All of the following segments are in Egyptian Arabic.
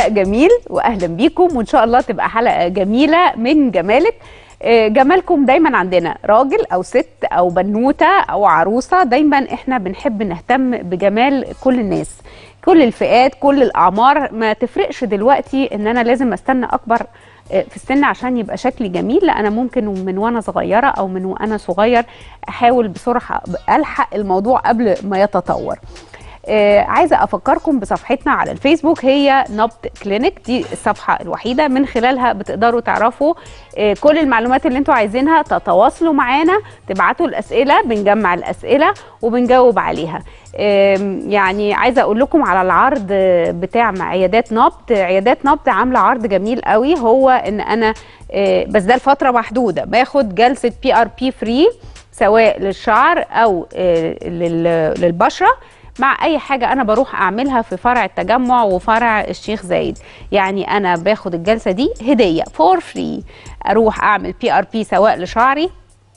جميل واهلا بيكم وان شاء الله تبقى حلقه جميله من جمالك آه، جمالكم دايما عندنا راجل او ست او بنوته او عروسه دايما احنا بنحب نهتم بجمال كل الناس كل الفئات كل الاعمار ما تفرقش دلوقتي ان انا لازم استنى اكبر آه، في السن عشان يبقى شكلي جميل لا انا ممكن من وانا صغيره او من وانا صغير احاول بسرعه الحق الموضوع قبل ما يتطور آه عايزه افكركم بصفحتنا على الفيسبوك هي نبض كلينيك دي الصفحه الوحيده من خلالها بتقدروا تعرفوا آه كل المعلومات اللي انتوا عايزينها تتواصلوا معانا تبعتوا الاسئله بنجمع الاسئله وبنجاوب عليها آم، يعني عايزه اقول لكم على العرض آه، بتاع عيادات نبض عيادات نبض عامله عرض جميل قوي هو ان انا آه، بس ده لفتره محدوده باخد جلسه بي ار بي فري سواء للشعر او آه، لل- للبشره مع اي حاجه انا بروح اعملها في فرع التجمع وفرع الشيخ زايد يعني انا باخد الجلسه دي هديه فور فري اروح اعمل بي ار بي سواء لشعري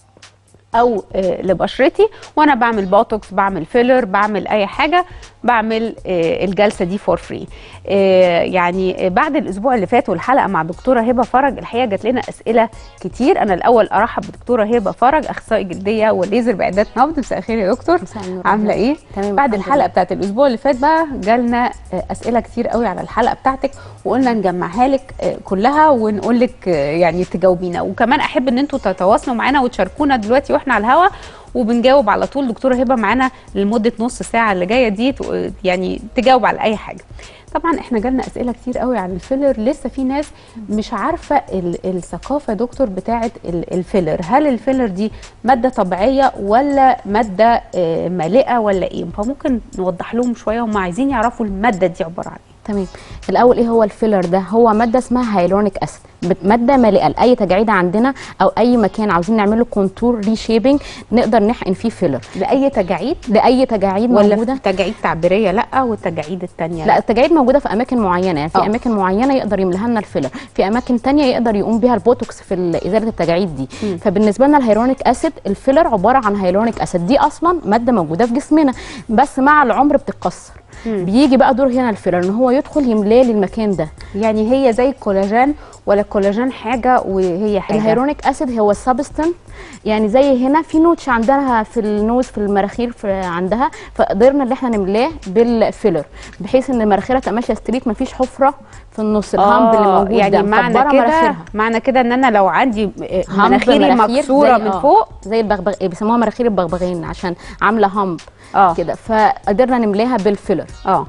او آه، لبشرتي وانا بعمل بوتوكس بعمل فيلر بعمل اي حاجه بعمل آه، الجلسه دي فور فري يعني آه، بعد الاسبوع اللي فات والحلقه مع دكتوره هبه فرج الحقيقه جات لنا اسئله كتير انا الاول ارحب بدكتوره هبه فرج اخصائي جلديه وليزر باعداد نبض مساء الخير يا دكتور مساء النور. عامله ايه تمام، بعد الحمد الحلقه لله. بتاعت الاسبوع اللي فات بقى جالنا آه، اسئله كتير قوي على الحلقه بتاعتك وقلنا نجمعها لك آه، كلها ونقول لك آه، يعني تجاوبينا وكمان احب ان انتوا تتواصلوا معانا وتشاركونا دلوقتي واحنا على الهوا وبنجاوب على طول دكتوره هبه معانا لمده نص ساعه اللي جايه دي تق- يعني تجاوب على اي حاجه طبعا احنا جالنا اسئله كتير قوي عن الفيلر لسه في ناس مش عارفه ال- الثقافه يا دكتور بتاعه ال- الفيلر هل الفيلر دي ماده طبيعيه ولا ماده آه، مالئه ولا ايه فممكن نوضح لهم شويه هم عايزين يعرفوا الماده دي عباره عن ايه تمام الاول ايه هو الفيلر ده هو ماده اسمها هايلورونيك اسيد بت- ماده مالئه لاي تجاعيد عندنا او اي مكان عاوزين نعمل له كونتور ريشيبنج نقدر نحقن فيه فيلر لاي تجاعيد لاي تجاعيد ولا موجوده في تجاعيد تعبيريه لا والتجاعيد الثانيه لا التجاعيد موجوده في اماكن معينه يعني في آه. اماكن معينه يقدر يملاها لنا الفيلر في اماكن تانية يقدر يقوم بيها البوتوكس في ال- ازاله التجاعيد دي مم. فبالنسبه لنا الهيرونيك اسيد الفيلر عباره عن هيرونيك اسيد دي اصلا ماده موجوده في جسمنا بس مع العمر بتتكسر مم. بيجي بقى دور هنا الفيلر ان هو يدخل يملاه للمكان ده يعني هي زي الكولاجين ولا الكولاجين حاجه وهي حاجه الهيرونيك اسيد هو السبستن يعني زي هنا في نوتش عندها في النوز في المراخير في عندها فقدرنا ان احنا نملاه بالفيلر بحيث ان مناخيرها تبقى ماشيه ستريت مفيش حفره في النص الهامب اللي موجود يعني ده معنى مكبرة كده مناخيرها. معنى كده ان انا لو عندي آه، هامب مناخيري مناخير مكسوره زي- من آه، فوق زي البغبغ بيسموها مناخير البغبغان عشان عامله هامب اه كده فقدرنا نملاها بالفيلر اه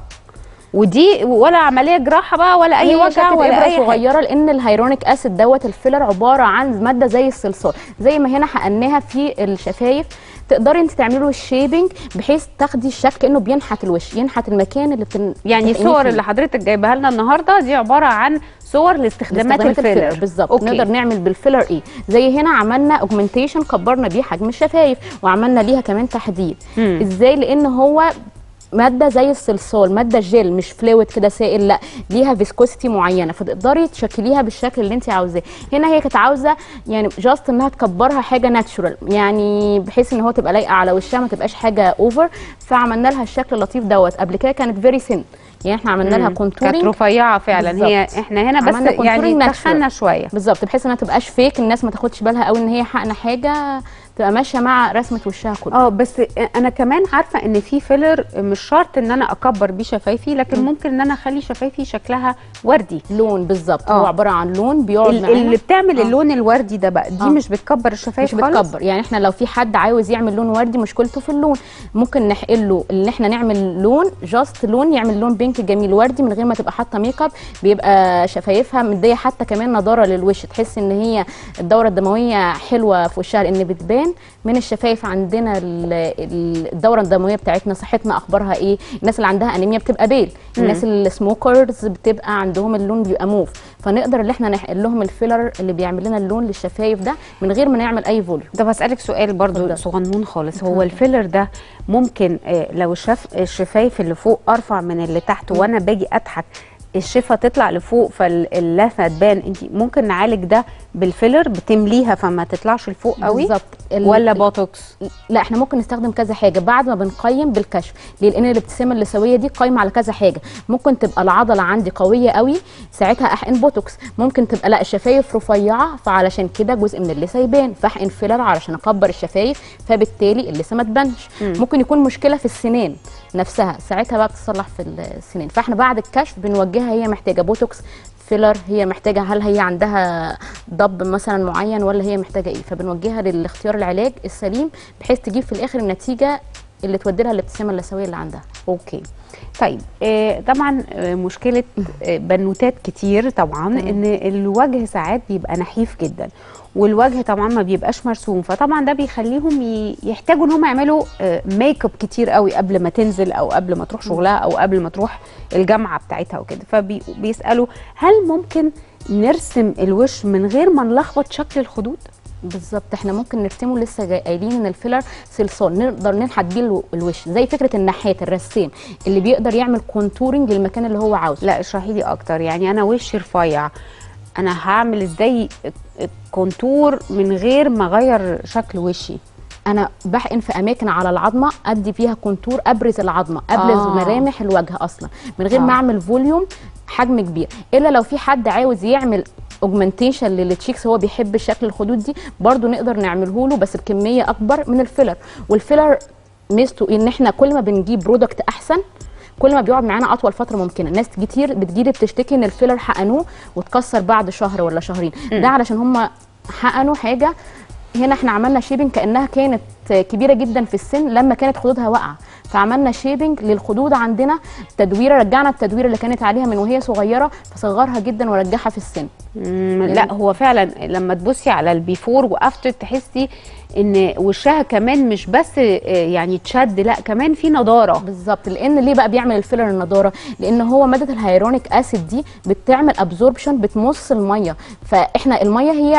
ودي ولا عمليه جراحه بقى ولا اي هي وجع كانت ولا ابره اي حاجه صغيره لان الهيرونيك اسيد دوت الفيلر عباره عن ماده زي الصلصال زي ما هنا حقناها في الشفايف تقدري انت تعملي له الشيبنج بحيث تاخدي الشكل كانه بينحت الوش ينحت المكان اللي بتن... يعني بتحقنيه الصور فيه. اللي حضرتك جايباها لنا النهارده دي عباره عن صور لاستخدامات استخدامات الفيلر بالظبط أوكي. نقدر نعمل بالفيلر ايه زي هنا عملنا اوجمنتيشن كبرنا بيه حجم الشفايف وعملنا ليها كمان تحديد مم. ازاي لان هو ماده زي الصلصال ماده جل مش فلويد كده سائل لا ليها فيسكوسيتي معينه فتقدري تشكليها بالشكل اللي انت عاوزاه هنا هي كانت عاوزه يعني جاست انها تكبرها حاجه ناتشورال يعني بحيث ان هو تبقى لايقه على وشها ما تبقاش حاجه اوفر فعملنا لها الشكل اللطيف دوت قبل كده كانت فيري سن يعني احنا عملنا لها مم. كانت كونتورنج رفيعه فعلا هي بالظبط. احنا هنا بس عملنا يعني contouring natural. تخنا شويه بالظبط بحيث انها تبقاش فيك الناس ما تاخدش بالها قوي ان هي حقنه حاجه تبقى ماشيه مع رسمه وشها كله اه بس انا كمان عارفه ان في فيلر مش شرط ان انا اكبر بيه شفايفي لكن ممكن ان انا اخلي شفايفي شكلها وردي لون بالظبط آه. هو عباره عن لون بيقعد ال- معانا اللي بتعمل آه. اللون الوردي ده بقى دي آه. مش بتكبر الشفايف مش خالص؟ بتكبر يعني احنا لو في حد عاوز يعمل لون وردي مشكلته في اللون ممكن نحقل له ان احنا نعمل لون جاست لون يعمل لون بينك جميل وردي من غير ما تبقى حاطه ميك اب بيبقى شفايفها مديه حتى كمان نضاره للوش تحس ان هي الدوره الدمويه حلوه في وشها لان بتبان من الشفايف عندنا ال- ال- الدوره الدمويه بتاعتنا صحتنا اخبارها ايه الناس اللي عندها انيميا بتبقى بيل الناس السموكرز بتبقى عندهم اللون بيبقى موف فنقدر ان احنا نحقل لهم الفيلر اللي بيعمل لنا اللون للشفايف ده من غير ما نعمل اي فوليوم طب اسالك سؤال برضو اتفضل. صغنون خالص هو الفيلر ده ممكن آه، لو الشف الشفايف اللي فوق ارفع من اللي تحت وانا باجي اضحك الشفه تطلع لفوق فاللثه تبان انت ممكن نعالج ده بالفيلر بتمليها فما تطلعش لفوق قوي بالظبط ال- ولا بوتوكس لا احنا ممكن نستخدم كذا حاجه بعد ما بنقيم بالكشف ليه لان الابتسامه اللثويه دي قايمه على كذا حاجه ممكن تبقى العضله عندي قويه قوي ساعتها احقن بوتوكس ممكن تبقى لا الشفايف رفيعه فعلشان كده جزء من اللثه يبان فاحقن فيلر علشان اكبر الشفايف فبالتالي اللثه ما تبانش ممكن يكون مشكله في السنان نفسها ساعتها بقى بتصلح في السنان فاحنا بعد الكشف بنوجهها هي محتاجه بوتوكس فيلر هي محتاجه هل هي عندها ضب مثلا معين ولا هي محتاجه ايه فبنوجهها للاختيار العلاج السليم بحيث تجيب في الاخر النتيجه اللي تودي لها الابتسامه اللثويه اللي عندها اوكي طيب آه طبعا آه مشكله آه بنوتات كتير طبعا ان الوجه ساعات بيبقى نحيف جدا والوجه طبعا ما بيبقاش مرسوم فطبعا ده بيخليهم ي- يحتاجوا ان هم يعملوا آه ميك اب كتير قوي قبل ما تنزل او قبل ما تروح شغلها او قبل ما تروح الجامعه بتاعتها وكده فبيسالوا هل ممكن نرسم الوش من غير ما نلخبط شكل الخدود بالظبط احنا ممكن نرسمه لسه جاي- قايلين ان الفيلر صلصال نقدر ننحت بيه الو- الوش زي فكره النحات الرسام اللي بيقدر يعمل كونتورنج للمكان اللي هو عاوزه لا اشرحي لي اكتر يعني انا وشي رفيع انا هعمل ازاي كونتور من غير ما اغير شكل وشي انا بحقن في اماكن على العظمه ادي فيها كونتور ابرز العظمه ابرز آه. آه. ملامح الوجه اصلا من غير آه. ما اعمل فوليوم حجم كبير الا لو في حد عاوز يعمل اوجمنتيشن للتشيكس هو بيحب شكل الخدود دي برضو نقدر نعمله له بس بكميه اكبر من الفيلر والفيلر ميزته ان احنا كل ما بنجيب برودكت احسن كل ما بيقعد معانا اطول فتره ممكنه ناس كتير بتجيلي بتشتكي ان الفيلر حقنوه واتكسر بعد شهر ولا شهرين ده علشان هم حقنوا حاجه هنا احنا عملنا شيبنج كانها كانت كبيره جدا في السن لما كانت خدودها واقعه فعملنا شيبنج للخدود عندنا تدويره رجعنا التدويره اللي كانت عليها من وهي صغيره فصغرها جدا ورجعها في السن مم، لا هو فعلا لما تبصي على البيفور وافتر تحسي ان وشها كمان مش بس آه، يعني تشد لا كمان في نضاره بالظبط لان ليه بقى بيعمل الفيلر النضاره لان هو ماده الهيرونيك اسيد دي بتعمل ابزوربشن بتمص الميه فاحنا الميه هي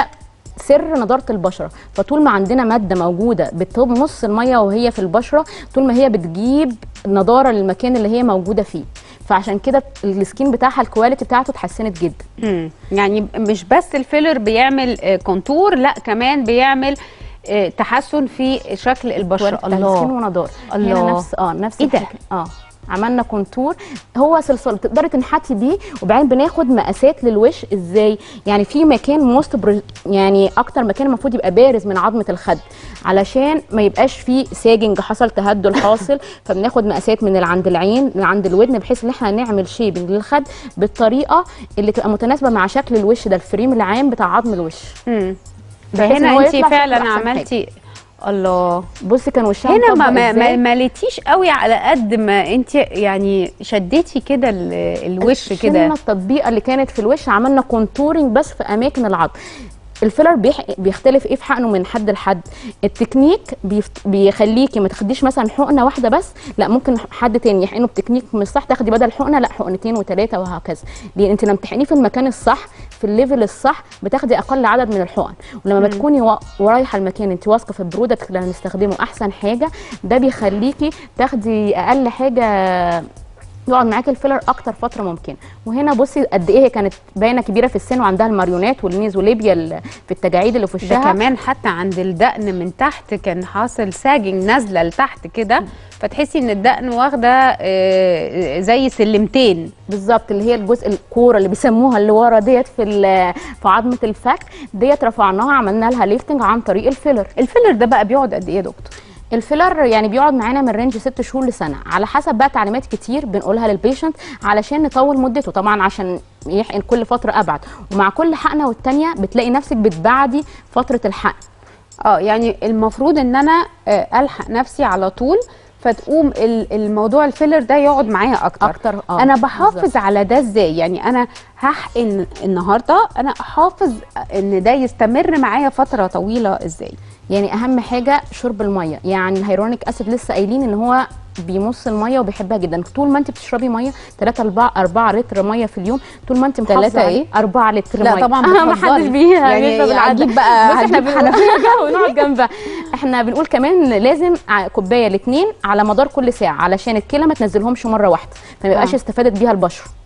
سر نضاره البشره فطول ما عندنا ماده موجوده بتمص الميه وهي في البشره طول ما هي بتجيب نضاره للمكان اللي هي موجوده فيه فعشان كده السكين بتاعها الكواليتي بتاعته اتحسنت جدا مم. يعني مش بس الفيلر بيعمل آه، كونتور لا كمان بيعمل آه، تحسن في شكل البشره كواليتي بتاع السكين ونضاره الله. هنا نفس اه نفس إيه ده؟ الفكرة. اه عملنا كونتور هو صلصال تقدري تنحتي بيه وبعدين بناخد مقاسات للوش ازاي يعني في مكان موست بر... يعني اكتر مكان المفروض يبقى بارز من عظمه الخد علشان ما يبقاش فيه ساجنج حصل تهدل حاصل فبناخد مقاسات من اللي عند العين من عند الودن بحيث ان احنا نعمل شيبنج للخد بالطريقه اللي تبقى متناسبه مع شكل الوش ده الفريم العام بتاع عظم الوش مم. بحيث إن فهنا هو انت يطلع شكله فعلا أحسن عملتي الله بصي كان وشها هنا ما مطبق ما, ما إزاي. مالتيش قوي على قد ما انت يعني شديتي كده ال- الوش شلنا كده التطبيقه اللي كانت في الوش عملنا كونتورنج بس في اماكن العظم الفيلر بيح... بيختلف ايه في حقنه من حد لحد التكنيك بيفت... بيخليكي ما تاخديش مثلا حقنه واحده بس لا ممكن حد تاني يحقنه بتكنيك مش صح تاخدي بدل حقنه لا حقنتين وثلاثه وهكذا لان انت لما تحقنيه في المكان الصح في الليفل الصح بتاخدي اقل عدد من الحقن ولما بتكوني و... ورايحه المكان انت واثقه في البرودكت اللي هنستخدمه احسن حاجه ده بيخليكي تاخدي اقل حاجه يقعد معاكي الفيلر اكتر فتره ممكنه وهنا بصي قد ايه هي كانت باينه كبيره في السن وعندها الماريونات والميزوليبيا ال- في التجاعيد اللي في ده وشها كمان حتى عند الدقن من تحت كان حاصل ساجنج نازله لتحت كده فتحسي ان الدقن واخده آه، زي سلمتين بالظبط اللي هي الجزء الكوره اللي بيسموها اللي ورا ديت في ال- في عظمه الفك ديت رفعناها عملنا لها ليفتنج عن طريق الفيلر الفيلر ده بقى بيقعد قد ايه يا دكتور الفيلر يعني بيقعد معانا من رينج ست شهور لسنه على حسب بقى تعليمات كتير بنقولها للبيشنت علشان نطول مدته طبعا عشان يحقن كل فتره ابعد ومع كل حقنه والتانيه بتلاقي نفسك بتبعدي فتره الحقن اه يعني المفروض ان انا آه، الحق نفسي على طول فتقوم ال- الموضوع الفيلر ده يقعد معايا اكتر أكتر، آه، انا بحافظ بالظبط. على ده ازاي يعني انا هحقن النهارده انا احافظ ان ده يستمر معايا فتره طويله ازاي يعني اهم حاجه شرب الميه يعني الهيرونيك اسيد لسه قايلين ان هو بيمص الميه وبيحبها جدا طول ما انت بتشربي ميه 3 4 4 لتر ميه في اليوم طول ما انت محافظه تلاتة عليه إيه؟ 4 لتر لا ميه طبعا ما بتهزري. حدش بيها يعني بيشرب العدد. هجيب بقى- بص احنا هجيب بنقول ونقعد جنبها احنا بنقول كمان لازم ع- كوبايه لاثنين على مدار كل ساعه علشان الكلى ما تنزلهمش مره واحده فما يبقاش آه. استفادت بيها البشره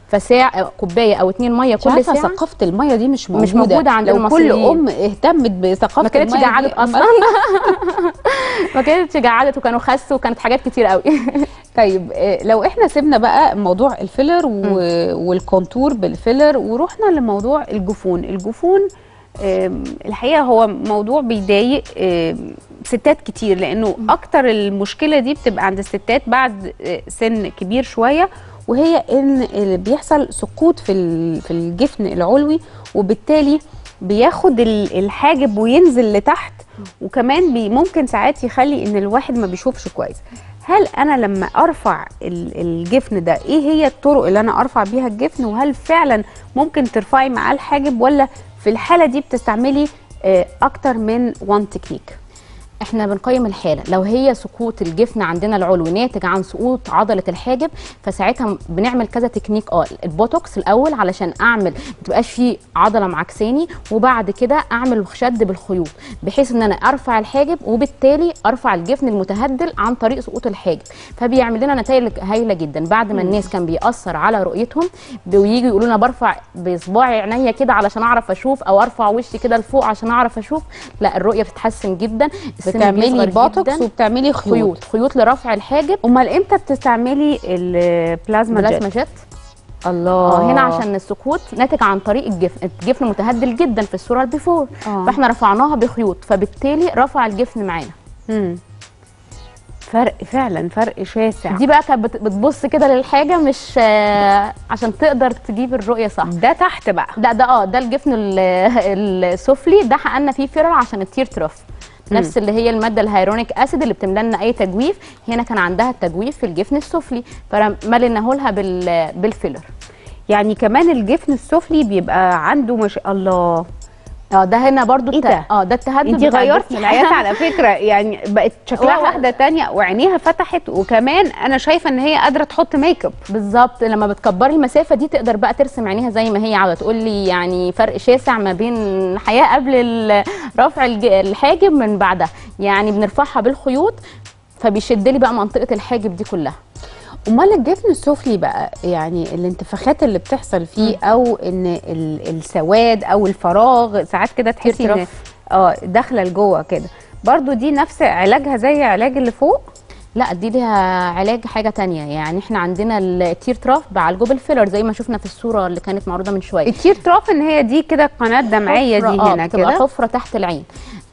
فساعه كوبايه او اتنين ميه مش كل عارفة ساعه ثقافه الميه دي مش موجوده مش موجودة عند لو كل المصريين. ام اهتمت بثقافه ما كانتش المية دي، جعدت اصلا ما كانتش جعدت وكانوا خسوا وكانت حاجات كتير قوي طيب آه، لو احنا سيبنا بقى موضوع الفيلر و... والكونتور بالفيلر ورحنا لموضوع الجفون الجفون آم، الحقيقه هو موضوع بيضايق آم، ستات كتير لانه اكتر المشكله دي بتبقى عند الستات بعد آه، سن كبير شويه وهي ان اللي بيحصل سقوط في ال- في الجفن العلوي وبالتالي بياخد ال- الحاجب وينزل لتحت وكمان بي ممكن ساعات يخلي ان الواحد ما بيشوفش كويس هل انا لما ارفع ال- الجفن ده ايه هي الطرق اللي انا ارفع بيها الجفن وهل فعلا ممكن ترفعي معاه الحاجب ولا في الحاله دي بتستعملي آه، اكتر من وان تكنيك احنا بنقيم الحاله لو هي سقوط الجفن عندنا العلوي ناتج عن سقوط عضله الحاجب فساعتها بنعمل كذا تكنيك اه البوتوكس الاول علشان اعمل ما تبقاش في عضله معكساني وبعد كده اعمل شد بالخيوط بحيث ان انا ارفع الحاجب وبالتالي ارفع الجفن المتهدل عن طريق سقوط الحاجب فبيعمل لنا نتائج هايله جدا بعد ما الناس كان بيأثر على رؤيتهم بييجوا يقولوا لنا برفع بصباعي عينيا كده علشان اعرف اشوف او ارفع وشي كده لفوق عشان اعرف اشوف لا الرؤيه بتتحسن جدا السن بتعملي بيصغر بوتوكس جداً. وبتعملي خيوط خيوط خيوط لرفع الحاجب امال امتى بتستعملي البلازما بلازما جيت جيت الله اه هنا عشان السقوط ناتج عن طريق الجفن الجفن متهدل جدا في الصوره البيفور آه. فاحنا رفعناها بخيوط فبالتالي رفع الجفن معانا مم. فرق فعلا فرق شاسع دي بقى كانت بت- بتبص كده للحاجه مش آه، عشان تقدر تجيب الرؤيه صح ده تحت بقى ده ده اه ده الجفن ال- السفلي ده حققنا فيه فيرر عشان التير تروف نفس اللي هي الماده الهيرونيك اسيد اللي بتملى لنا اي تجويف هنا كان عندها التجويف في الجفن السفلي فمليناه لها بال بالفيلر يعني كمان الجفن السفلي بيبقى عنده مش الله اه ده هنا برضو إيه الت- ده؟ اه ده التهدد انت بتاع غيرتي الجفن الحياه على فكره يعني بقت شكلها واو. واحده تانية وعينيها فتحت وكمان انا شايفه ان هي قادره تحط ميك اب بالظبط لما بتكبري المسافه دي تقدر بقى ترسم عينيها زي ما هي عاوزه تقول لي يعني فرق شاسع ما بين حياه قبل ال- رفع الج- الحاجب من بعدها يعني بنرفعها بالخيوط فبيشد لي بقى منطقه الحاجب دي كلها امال الجفن السفلي بقى يعني الانتفاخات اللي بتحصل فيه او ان ال- السواد او الفراغ ساعات كده تحسي ان ترترف. اه داخله لجوه كده برضو دي نفس علاجها زي علاج اللي فوق لا دي ليها علاج حاجه تانية يعني احنا عندنا التير تراف بعالجه بالفيلر زي ما شفنا في الصوره اللي كانت معروضه من شويه التير تراف ان هي دي كده قناه دمعيه حفرة- دي آه، هنا بتبقى كده حفره تحت العين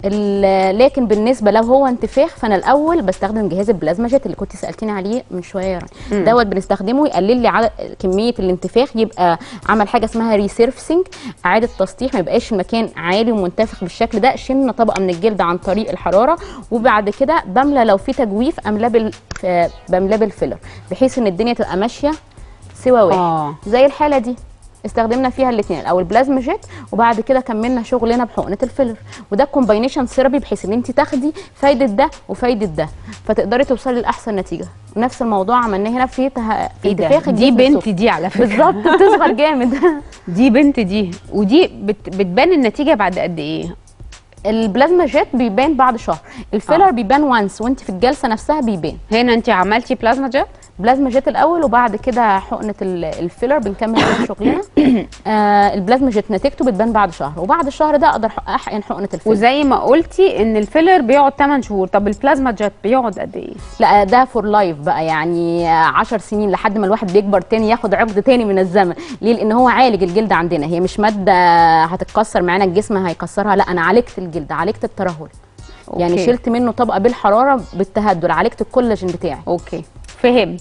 ال- لكن بالنسبه لو هو انتفاخ فانا الاول بستخدم جهاز البلازما جيت اللي كنت سالتيني عليه من شويه يا رانيا دوت بنستخدمه يقلل لي عدد كميه الانتفاخ يبقى عمل حاجه اسمها ريسيرفسنج اعاده تسطيح ما يبقاش المكان عالي ومنتفخ بالشكل ده شلنا طبقه من الجلد عن طريق الحراره وبعد كده بملى لو في تجويف املاه بال ف- بملاه بالفيلر بحيث ان الدنيا تبقى ماشيه سوا واحد اه زي الحاله دي استخدمنا فيها الاثنين او البلازما جيت وبعد كده كملنا شغلنا بحقنه الفيلر وده كومباينيشن ثيرابي بحيث ان انت تاخدي فايده ده وفايده ده فتقدري توصلي لاحسن نتيجه ونفس الموضوع عملناه هنا في ته... في ايه ده انتفاخ دي الجسم بنتي السفلي. دي على فكره بالظبط بتصغر جامد دي بنت دي ودي بت بتبان النتيجه بعد قد ايه البلازما جيت بيبان بعد شهر الفيلر آه. آه. بيبان وانس وانت في الجلسه نفسها بيبان هنا انت عملتي بلازما جيت بلازما جيت الاول وبعد كده حقنه ال- الفيلر بنكمل عليها شغلنا آه البلازما جيت نتيجته بتبان بعد شهر وبعد الشهر ده اقدر أح- احقن حقنه الفيلر وزي ما قلتي ان الفيلر بيقعد 8 شهور طب البلازما جيت بيقعد قد ايه لا ده فور لايف بقى يعني 10 سنين لحد ما الواحد بيكبر تاني ياخد عقد تاني من الزمن ليه لان هو عالج الجلد عندنا هي مش ماده هتتكسر معانا الجسم هيكسرها لا انا عالجت الجلد عالجت الترهل يعني أوكي. شلت منه طبقه بالحراره بالتهدل عالجت الكولاجين بتاعي اوكي فهمت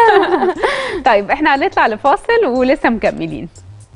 طيب احنا هنطلع لفاصل ولسه مكملين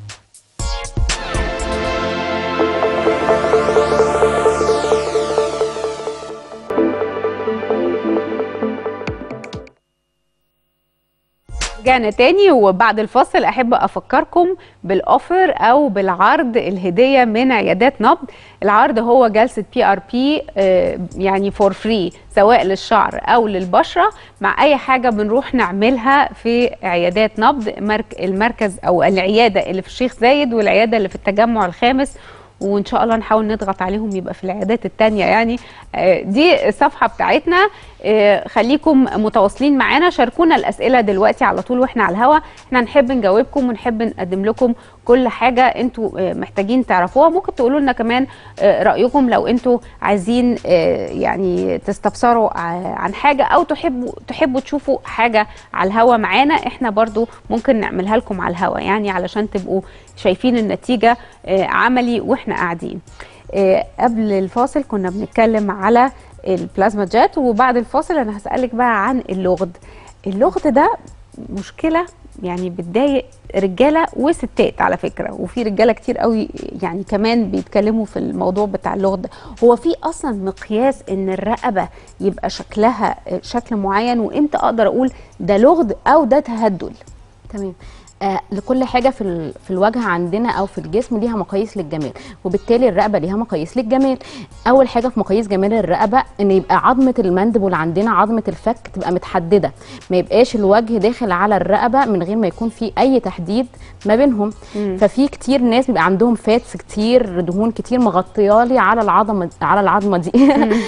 رجعنا تاني وبعد الفاصل احب افكركم بالاوفر او بالعرض الهديه من عيادات نبض العرض هو جلسه بي ار بي يعني فور فري سواء للشعر او للبشره مع اي حاجه بنروح نعملها في عيادات نبض مرك المركز او العياده اللي في الشيخ زايد والعياده اللي في التجمع الخامس وان شاء الله نحاول نضغط عليهم يبقى في العيادات التانية يعني آه، دي الصفحه بتاعتنا آه، خليكم متواصلين معانا شاركونا الاسئله دلوقتي على طول واحنا على الهوا احنا نحب نجاوبكم ونحب نقدم لكم كل حاجه انتوا آه، محتاجين تعرفوها ممكن تقولوا لنا كمان آه، رايكم لو انتوا عايزين آه، يعني تستفسروا ع- عن حاجه او تحبوا تحبوا تشوفوا حاجه على الهوا معانا احنا برضو ممكن نعملها لكم على الهوا يعني علشان تبقوا شايفين النتيجه آه، عملي واحنا قاعدين آه، قبل الفاصل كنا بنتكلم على البلازما جات وبعد الفاصل انا هسالك بقى عن اللغد اللغد ده مشكله يعني بتضايق رجاله وستات على فكره وفي رجاله كتير قوي يعني كمان بيتكلموا في الموضوع بتاع اللغد هو في اصلا مقياس ان الرقبه يبقى شكلها شكل معين وامتى اقدر اقول ده لغد او ده تهدل تمام آه لكل حاجه في ال- في الوجه عندنا او في الجسم ليها مقاييس للجمال وبالتالي الرقبه ليها مقاييس للجمال اول حاجه في مقاييس جمال الرقبه ان يبقى عظمه المندبل عندنا عظمه الفك تبقى متحدده ما يبقاش الوجه داخل على الرقبه من غير ما يكون في اي تحديد ما بينهم مم. ففي كتير ناس بيبقى عندهم فاتس كتير دهون كتير مغطيالي على العظمه على العظمه دي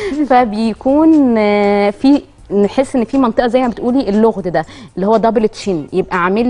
فبيكون آه، في نحس ان في منطقه زي ما بتقولي اللغد ده اللي هو دبل تشين يبقى عامل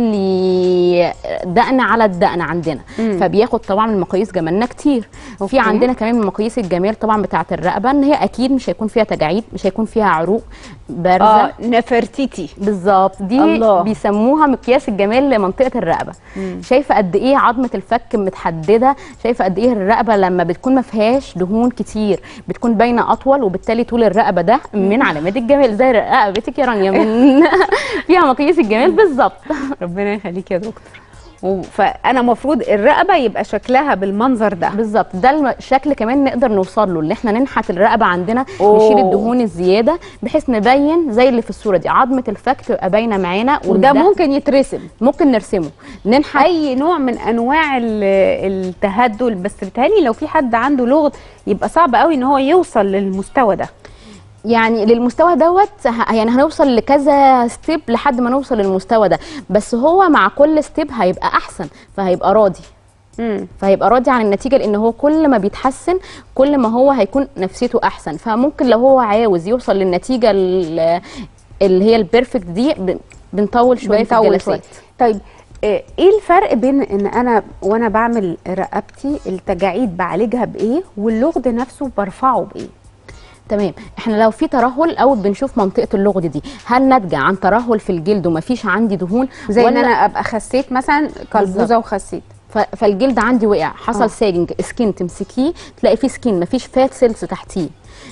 لي دقن على الدقن عندنا مم. فبياخد طبعا من مقاييس جمالنا كتير وفي أوكي. عندنا كمان من مقاييس الجمال طبعا بتاعه الرقبه ان هي اكيد مش هيكون فيها تجاعيد مش هيكون فيها عروق بارزه اه نفرتيتي بالظبط دي الله. الله. بيسموها مقياس الجمال لمنطقه الرقبه مم. شايفه قد ايه عظمه الفك متحدده شايفه قد ايه الرقبه لما بتكون ما فيهاش دهون كتير بتكون باينه اطول وبالتالي طول الرقبه ده من علامات الجمال زي رقبتك يا رانيا من فيها مقاييس الجمال بالظبط ربنا يخليك يا دكتور و- فانا المفروض الرقبه يبقى شكلها بالمنظر ده بالظبط ده الم- الشكل كمان نقدر نوصل له اللي احنا ننحت الرقبه عندنا أوه. نشيل الدهون الزياده بحيث نبين زي اللي في الصوره دي عظمه الفك تبقى باينه معانا وده ممكن يترسم ممكن نرسمه ننحت اي نوع من انواع ال- التهدل بس بيتهيألي لو في حد عنده لغط يبقى صعب قوي ان هو يوصل للمستوى ده يعني للمستوى دوت ه- يعني هنوصل لكذا ستيب لحد ما نوصل للمستوى ده بس هو مع كل ستيب هيبقى احسن فهيبقى راضي مم. فهيبقى راضي عن النتيجه لان هو كل ما بيتحسن كل ما هو هيكون نفسيته احسن فممكن لو هو عاوز يوصل للنتيجه ال- اللي هي البيرفكت دي ب- بنطول شويه في بنطول الجلسات طيب آه، ايه الفرق بين ان انا وانا بعمل رقبتي التجاعيد بعالجها بايه واللغد نفسه برفعه بايه تمام احنا لو في ترهل او بنشوف منطقه اللغد دي هل ناتجه عن ترهل في الجلد ومفيش عندي دهون زي ان ولا- انا ابقى خسيت مثلا كلبوزه بالظبط. وخسيت ف- فالجلد عندي وقع حصل آه. ساجنج سكين تمسكيه تلاقي فيه سكين مفيش فات سيلز تحتيه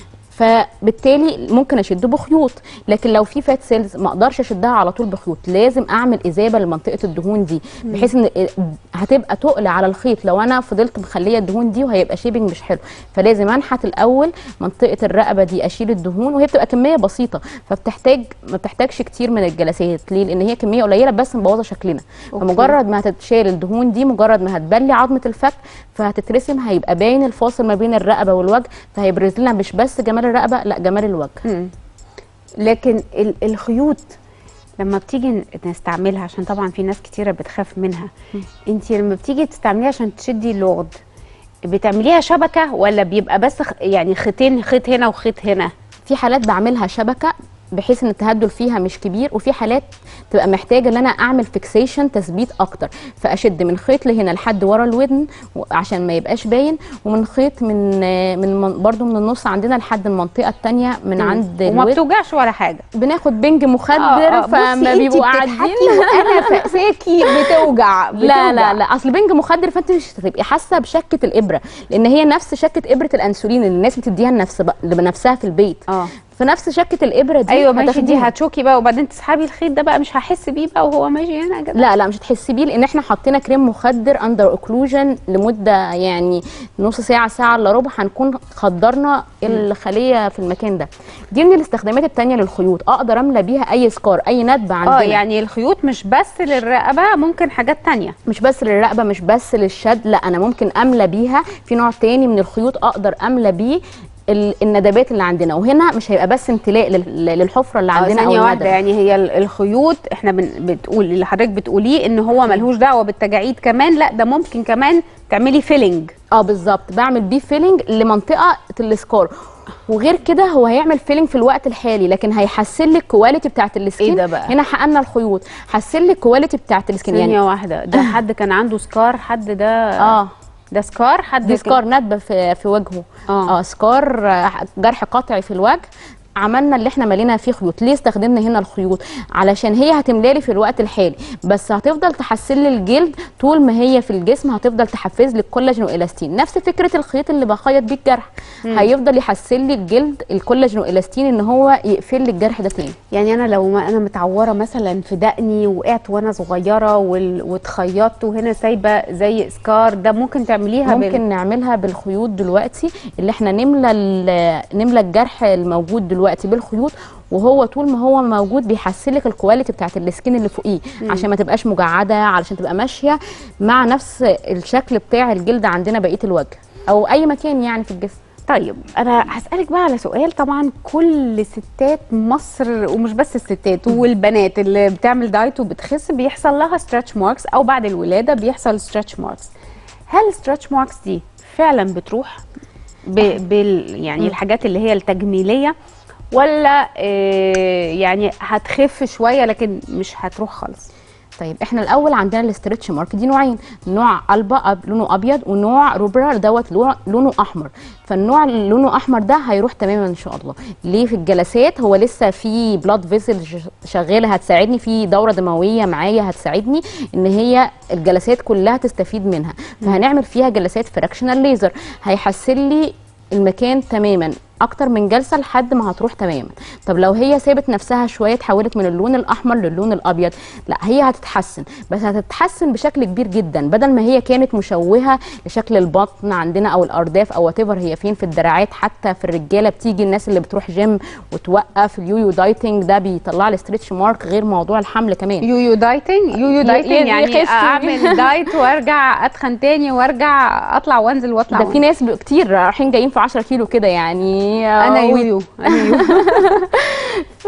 فبالتالي ممكن اشده بخيوط لكن لو في فات سيلز ما اقدرش اشدها على طول بخيوط لازم اعمل اذابه لمنطقه الدهون دي بحيث ان هتبقى تقل على الخيط لو انا فضلت مخليه الدهون دي وهيبقى شيبنج مش حلو فلازم انحت الاول منطقه الرقبه دي اشيل الدهون وهي بتبقى كميه بسيطه فبتحتاج ما بتحتاجش كتير من الجلسات ليه لان هي كميه قليله بس مبوظه شكلنا أوكي. فمجرد ما هتتشال الدهون دي مجرد ما هتبلي عظمه الفك فهتترسم هيبقى باين الفاصل ما بين الرقبه والوجه فهيبرز لنا مش بس جمال الرقبه لا جمال الوجه مم. لكن ال- الخيوط لما بتيجي ن- نستعملها عشان طبعا في ناس كتيره بتخاف منها انت لما بتيجي تستعمليها عشان تشدي اللغد بتعمليها شبكه ولا بيبقى بس خ- يعني خيطين خيط هنا وخيط هنا في حالات بعملها شبكه بحيث ان التهدل فيها مش كبير وفي حالات تبقى محتاجه ان انا اعمل فيكسيشن تثبيت اكتر فاشد من خيط لهنا لحد ورا الودن و- عشان ما يبقاش باين ومن خيط من من من- برضو من النص عندنا لحد المنطقه الثانيه من عند وما الودن بتوجعش ولا حاجه بناخد بنج مخدر آه، آه، بصي فما انتي بيبقوا بتضحكي قاعدين وانا فاقساكي بتوجع لا بتوجع. لا لا اصل بنج مخدر فانت مش هتبقي حاسه بشكه الابره لان هي نفس شكه ابره الانسولين اللي الناس بتديها لنفس لنفسها في البيت اه فنفس شكه الابره دي ايوه ماشي دي هتاخديها. هتشوكي بقى وبعدين تسحبي الخيط ده بقى مش هحس بيه بقى وهو ماشي هنا كده لا لا مش هتحسي بيه لان احنا حطينا كريم مخدر اندر اوكلوجن لمده يعني نص ساعه ساعه الا ربع هنكون خدرنا الخليه في المكان ده دي من الاستخدامات التانية للخيوط اقدر املى بيها اي سكار اي ندبه عندنا اه يعني الخيوط مش بس للرقبه ممكن حاجات تانية مش بس للرقبه مش بس للشد لا انا ممكن املى بيها في نوع تاني من الخيوط اقدر املى بيه ال- الندبات اللي عندنا وهنا مش هيبقى بس امتلاء لل- للحفره اللي اه عندنا او ثانيه واحده الندب يعني هي ال- الخيوط احنا بن بتقول اللي حضرتك بتقوليه ان هو ملهوش دعوه بالتجاعيد كمان لا ده ممكن كمان تعملي فيلينج اه بالظبط بعمل بيه فيلينج لمنطقه السكار وغير كده هو هيعمل فيلينج في الوقت الحالي لكن هيحسن لي الكواليتي بتاعت السكين ده بقى؟ هنا حققنا الخيوط حسن لي الكواليتي بتاعت السكين ثانيه يعني واحده ده حد كان عنده سكار حد ده اه ده سكار حد دي كان- سكار ندبه في في وجهه آه. اه سكار آه، جرح قطعي في الوجه عملنا اللي احنا مالينا فيه خيوط ليه استخدمنا هنا الخيوط علشان هي هتملالي في الوقت الحالي بس هتفضل تحسن لي الجلد طول ما هي في الجسم هتفضل تحفز لي الكولاجين والاستين نفس فكره الخيط اللي بخيط بيه الجرح هيفضل يحسن لي الجلد الكولاجين والاستين ان هو يقفل لي الجرح ده تاني يعني انا لو ما انا متعوره مثلا في دقني وقعت وانا صغيره وال- واتخيطت وهنا سايبه زي سكار ده ممكن تعمليها بال- ممكن نعملها بالخيوط دلوقتي اللي احنا نملى ال- نملى الجرح الموجود دلوقتي بالخيوط وهو طول ما هو موجود بيحسن لك الكواليتي بتاعت السكين اللي فوقيه عشان ما تبقاش مجعده علشان تبقى ماشيه مع نفس الشكل بتاع الجلد عندنا بقيه الوجه او اي مكان يعني في الجسم طيب انا هسالك بقى على سؤال طبعا كل ستات مصر ومش بس الستات والبنات اللي بتعمل دايت وبتخس بيحصل لها ستريتش ماركس او بعد الولاده بيحصل ستريتش ماركس هل الستريتش ماركس دي فعلا بتروح ب... بال يعني الحاجات اللي هي التجميليه ولا آه يعني هتخف شويه لكن مش هتروح خالص طيب احنا الاول عندنا الاسترتش مارك دي نوعين نوع البا أب لونه ابيض ونوع روبرا دوت لو- لونه احمر فالنوع اللي لونه احمر ده هيروح تماما ان شاء الله ليه في الجلسات هو لسه في بلاد فيسل شغاله هتساعدني في دوره دمويه معايا هتساعدني ان هي الجلسات كلها تستفيد منها فهنعمل فيها جلسات فراكشنال ليزر هيحسن لي المكان تماما اكتر من جلسه لحد ما هتروح تماما طب لو هي سابت نفسها شويه اتحولت من اللون الاحمر للون الابيض لا هي هتتحسن بس هتتحسن بشكل كبير جدا بدل ما هي كانت مشوهه لشكل البطن عندنا او الارداف او وات هي فين في الدراعات حتى في الرجاله بتيجي الناس اللي بتروح جيم وتوقف اليويو دايتنج ده بيطلع لي ستريتش مارك غير موضوع الحمل كمان يويو دايتنج يويو ي- دايتنج ي- يعني يخس. اعمل دايت وارجع اتخن تاني وارجع اطلع وانزل واطلع ده في ناس ب- كتير رايحين جايين في 10 كيلو كده يعني انا و- يويو انا يويو ف...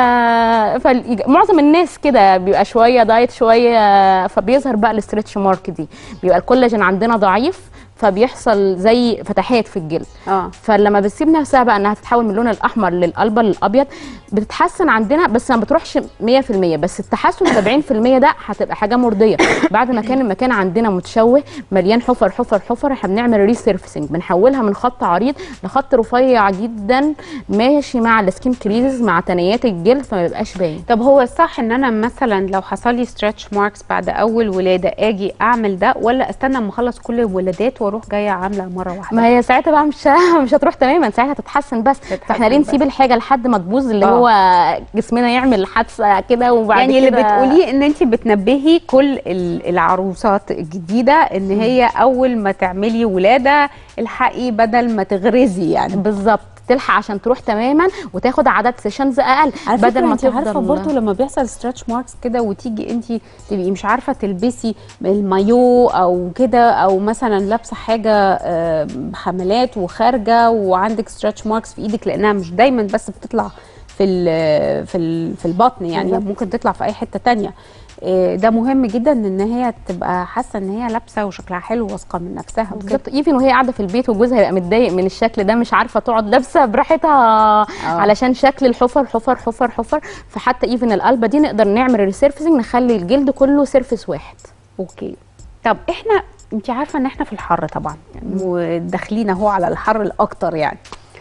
فمعظم الناس كده بيبقى شويه دايت شويه فبيظهر بقى الاسترتش مارك دي بيبقى الكولاجين عندنا ضعيف فبيحصل زي فتحات في الجلد اه فلما بتسيب نفسها بقى انها تتحول من اللون الاحمر للقلبه للابيض بتتحسن عندنا بس ما بتروحش 100% بس التحسن 70% ده هتبقى حاجه مرضيه بعد ما كان المكان عندنا متشوه مليان حفر حفر حفر احنا بنعمل ريسيرفسنج بنحولها من خط عريض لخط رفيع جدا ماشي مع السكين كريزز مع تنيات الجلد فما بيبقاش باين طب هو الصح ان انا مثلا لو حصل لي ستريتش ماركس بعد اول ولاده اجي اعمل ده ولا استنى اما اخلص كل الولادات واروح جايه عامله مره واحده ما هي ساعتها بقى مش مش هتروح تماما ساعتها تتحسن بس تتحسن فاحنا ليه بس. نسيب الحاجه لحد ما تبوظ اللي آه. هو جسمنا يعمل حادثه كده وبعد يعني اللي كده بتقوليه ان انت بتنبهي كل ال- العروسات الجديده ان هي اول ما تعملي ولاده الحقي بدل ما تغرزي يعني بالظبط تلحق عشان تروح تماما وتاخد عدد سيشنز اقل بدل ما انت عارفه برضه تفضل لما بيحصل ستريتش ماركس كده وتيجي انت تبقي مش عارفه تلبسي المايو او كده او مثلا لابسه حاجه آه، حملات وخارجه وعندك ستريتش ماركس في ايدك لانها مش دايما بس بتطلع في ال في ال في البطن يعني بالظبط. ممكن تطلع في اي حته تانية آه، ده مهم جدا ان هي تبقى حاسه ان هي لابسه وشكلها حلو واثقه من نفسها وكده بالظبط ايفن وهي قاعده في البيت وجوزها يبقى متضايق من الشكل ده مش عارفه تقعد لابسه براحتها علشان شكل الحفر حفر حفر حفر فحتى ايفن القلبه دي نقدر نعمل ريسيرفسنج نخلي الجلد كله سيرفس واحد اوكي طب احنا انت عارفه ان احنا في الحر طبعا وداخلين اهو على الحر الاكتر يعني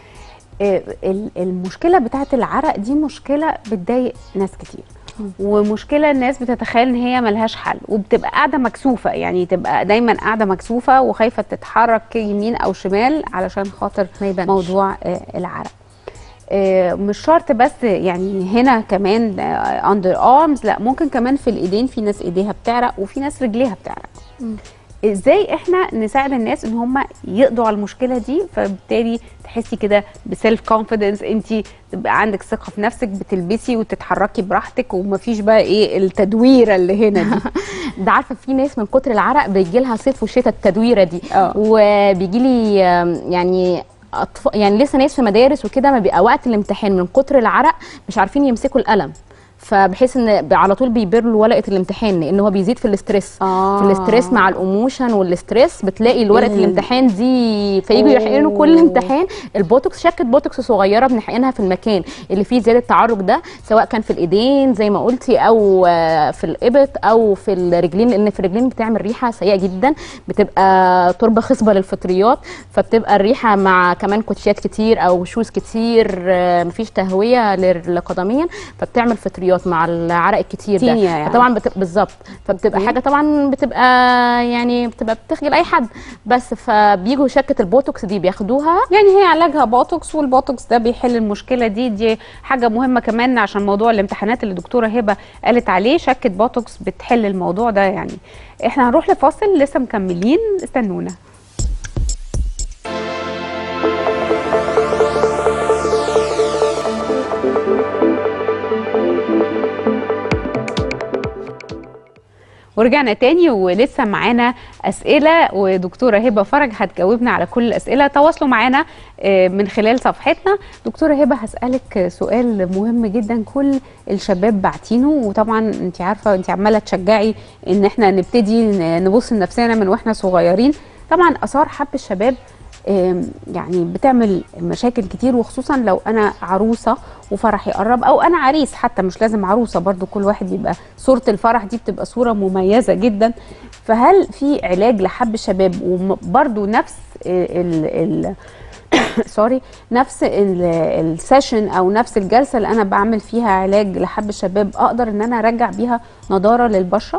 آه، ال- المشكله بتاعت العرق دي مشكله بتضايق ناس كتير ومشكله الناس بتتخيل ان هي ملهاش حل وبتبقى قاعده مكسوفه يعني تبقى دايما قاعده مكسوفه وخايفه تتحرك يمين او شمال علشان خاطر ما يبانش. موضوع آه، العرق آه، مش شرط بس يعني هنا كمان اندر ارمز لا ممكن كمان في الايدين في ناس ايديها بتعرق وفي ناس رجليها بتعرق ازاي احنا نساعد الناس ان هم يقضوا على المشكله دي فبالتالي تحسي كده بسيلف كونفيدنس انت تبقى عندك ثقه في نفسك بتلبسي وتتحركي براحتك ومفيش بقى ايه التدويره اللي هنا دي ده عارفه في ناس من كتر العرق بيجي لها صيف وشتاء التدويره دي اه. وبيجي لي يعني أطفال يعني لسه ناس في مدارس وكده ما بيبقى وقت الامتحان من كتر العرق مش عارفين يمسكوا القلم فبحيث ان ب- على طول بيبر له ورقه الامتحان لان هو بيزيد في الاسترس آه. في الاسترس مع الايموشن والاسترس بتلاقي ورقه ال- الامتحان دي فييجوا يحقنوا كل أوه. امتحان البوتوكس شكه بوتوكس صغيره بنحقنها في المكان اللي فيه زياده تعرج ده سواء كان في الايدين زي ما قلتي او آه، في الابط او في الرجلين لان في الرجلين بتعمل ريحه سيئه جدا بتبقى تربه خصبه للفطريات فبتبقى الريحه مع كمان كوتشيات كتير او شوز كتير آه، مفيش تهويه لل- قدميا فبتعمل فطريات مع العرق الكتير ده تينيا يعني. فطبعا بتبقى بالظبط فبتبقى أوكي. حاجه طبعا بتبقى يعني بتبقى بتخجل اي حد بس فبيجوا شكه البوتوكس دي بياخدوها يعني هي علاجها بوتوكس والبوتوكس ده بيحل المشكله دي دي حاجه مهمه كمان عشان موضوع الامتحانات اللي دكتوره هبه قالت عليه شكه بوتوكس بتحل الموضوع ده يعني احنا هنروح لفاصل لسه مكملين استنونا ورجعنا تاني ولسه معانا اسئله ودكتوره هبه فرج هتجاوبنا على كل الاسئله تواصلوا معانا آه، من خلال صفحتنا دكتوره هبه هسالك سؤال مهم جدا كل الشباب باعتينه وطبعا انت عارفه انت عماله تشجعي ان احنا نبتدي ن- نبص لنفسنا من واحنا صغيرين طبعا اثار حب الشباب آم، يعني بتعمل مشاكل كتير وخصوصا لو انا عروسه وفرحي قرب او انا عريس حتى مش لازم عروسه برضو كل واحد بيبقى صوره الفرح دي بتبقى صوره مميزه جدا فهل في علاج لحب الشباب وبرضو نفس ال ال سوري نفس ال- السيشن او نفس الجلسه اللي انا بعمل فيها علاج لحب الشباب اقدر ان انا ارجع بيها نضاره للبشره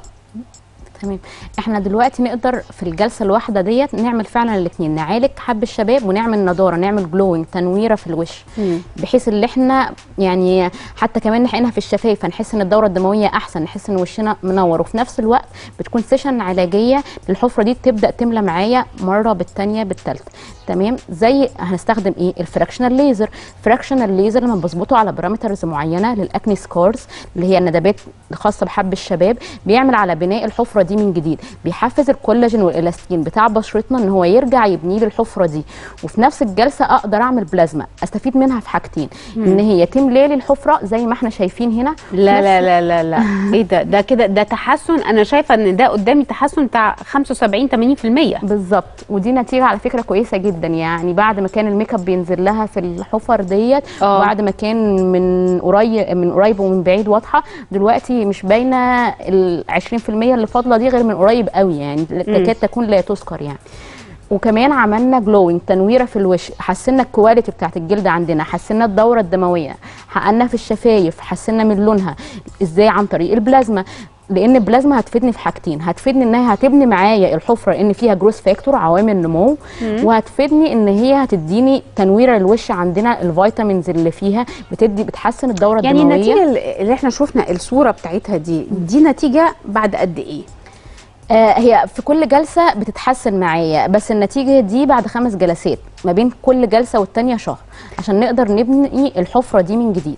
تمام احنا دلوقتي نقدر في الجلسه الواحده ديت نعمل فعلا الاثنين نعالج حب الشباب ونعمل نضاره نعمل جلوينج تنويره في الوش مم. بحيث ان احنا يعني حتى كمان نحقنها في الشفايف فنحس ان الدوره الدمويه احسن نحس ان وشنا منور وفي نفس الوقت بتكون سيشن علاجيه للحفره دي تبدا تملى معايا مره بالثانيه بالثالثه تمام زي هنستخدم ايه الفراكشنال ليزر فراكشنال ليزر لما بظبطه على بارامترز معينه للاكني سكارز اللي هي الندبات الخاصه بحب الشباب بيعمل على بناء الحفره دي من جديد بيحفز الكولاجين والالاستين بتاع بشرتنا ان هو يرجع يبني لي الحفره دي وفي نفس الجلسه اقدر اعمل بلازما استفيد منها في حاجتين ان هي تملى لي الحفره زي ما احنا شايفين هنا لا لا لا لا لا ايه ده ده كده ده تحسن انا شايفه ان ده قدامي تحسن بتاع 75 80% بالظبط ودي نتيجه على فكره كويسه جدا يعني بعد ما كان الميك اب بينزل لها في الحفر ديت آه. وبعد ما كان من قريب من قريب ومن بعيد واضحه دلوقتي مش باينه ال 20% اللي فاضله دي غير من قريب قوي يعني تكاد تكون لا تذكر يعني وكمان عملنا جلوينج تنويره في الوش حسنا الكواليتي بتاعت الجلد عندنا حسنا الدوره الدمويه حقنا في الشفايف حسنا من لونها ازاي عن طريق البلازما لان البلازما هتفيدني في حاجتين هتفيدني انها هتبني معايا الحفره ان فيها جروس فاكتور عوامل نمو وهتفيدني ان هي هتديني تنويره الوش عندنا الفيتامينز اللي فيها بتدي بتحسن الدوره يعني الدمويه النتيجه اللي احنا شفنا الصوره بتاعتها دي دي نتيجه بعد قد ايه آه هي في كل جلسه بتتحسن معايا بس النتيجه دي بعد خمس جلسات ما بين كل جلسه والتانيه شهر عشان نقدر نبني الحفره دي من جديد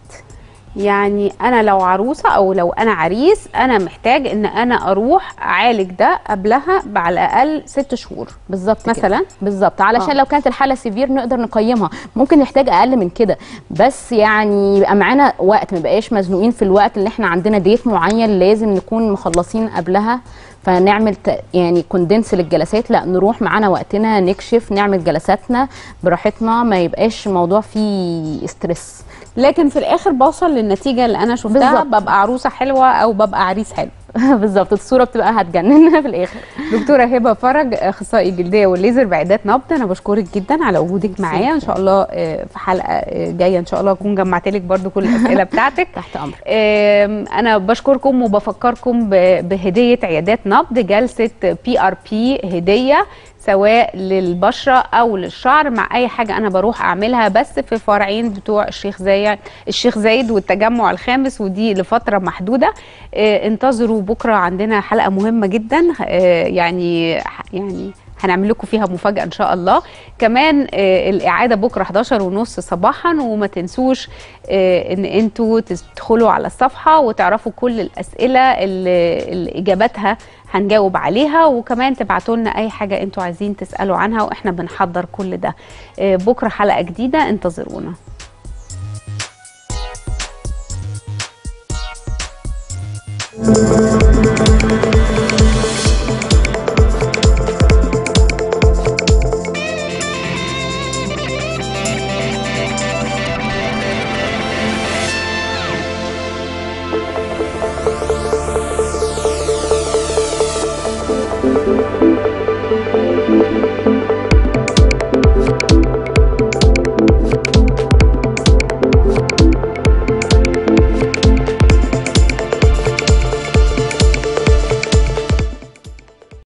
يعني انا لو عروسه او لو انا عريس انا محتاج ان انا اروح اعالج ده قبلها على الاقل ست شهور بالظبط كده. مثلا بالظبط علشان آه. لو كانت الحاله سيفير نقدر نقيمها ممكن نحتاج اقل من كده بس يعني يبقى معانا وقت ما بقاش مزنوقين في الوقت اللي احنا عندنا ديت معين لازم نكون مخلصين قبلها فنعمل ت- يعني كوندنس للجلسات لا نروح معانا وقتنا نكشف نعمل جلساتنا براحتنا ما يبقاش الموضوع فيه ستريس لكن في الاخر بوصل للنتيجه اللي انا شفتها بالظبط. ببقى عروسه حلوه او ببقى عريس حلو بالظبط الصوره بتبقى هتجنن في الاخر دكتوره هبه فرج اخصائي جلديه والليزر بعيادات نبض انا بشكرك جدا على وجودك معايا ان شاء الله آه، في حلقه آه، جايه ان شاء الله اكون جمعت لك برده كل الاسئله بتاعتك تحت امرك آم، انا بشكركم وبفكركم ب- بهديه عيادات نبض جلسه بي ار بي هديه سواء للبشره او للشعر مع اي حاجه انا بروح اعملها بس في فرعين بتوع الشيخ زايد الشيخ زايد والتجمع الخامس ودي لفتره محدوده آه، انتظروا بكره عندنا حلقه مهمه جدا آه، يعني يعني هنعمل لكم فيها مفاجأة إن شاء الله كمان آه، الإعادة بكرة 11 ونص صباحا وما تنسوش آه، إن أنتوا تدخلوا على الصفحة وتعرفوا كل الأسئلة اللي, اللي إجاباتها هنجاوب عليها وكمان تبعتوا لنا أي حاجة أنتوا عايزين تسألوا عنها وإحنا بنحضر كل ده آه، بكرة حلقة جديدة انتظرونا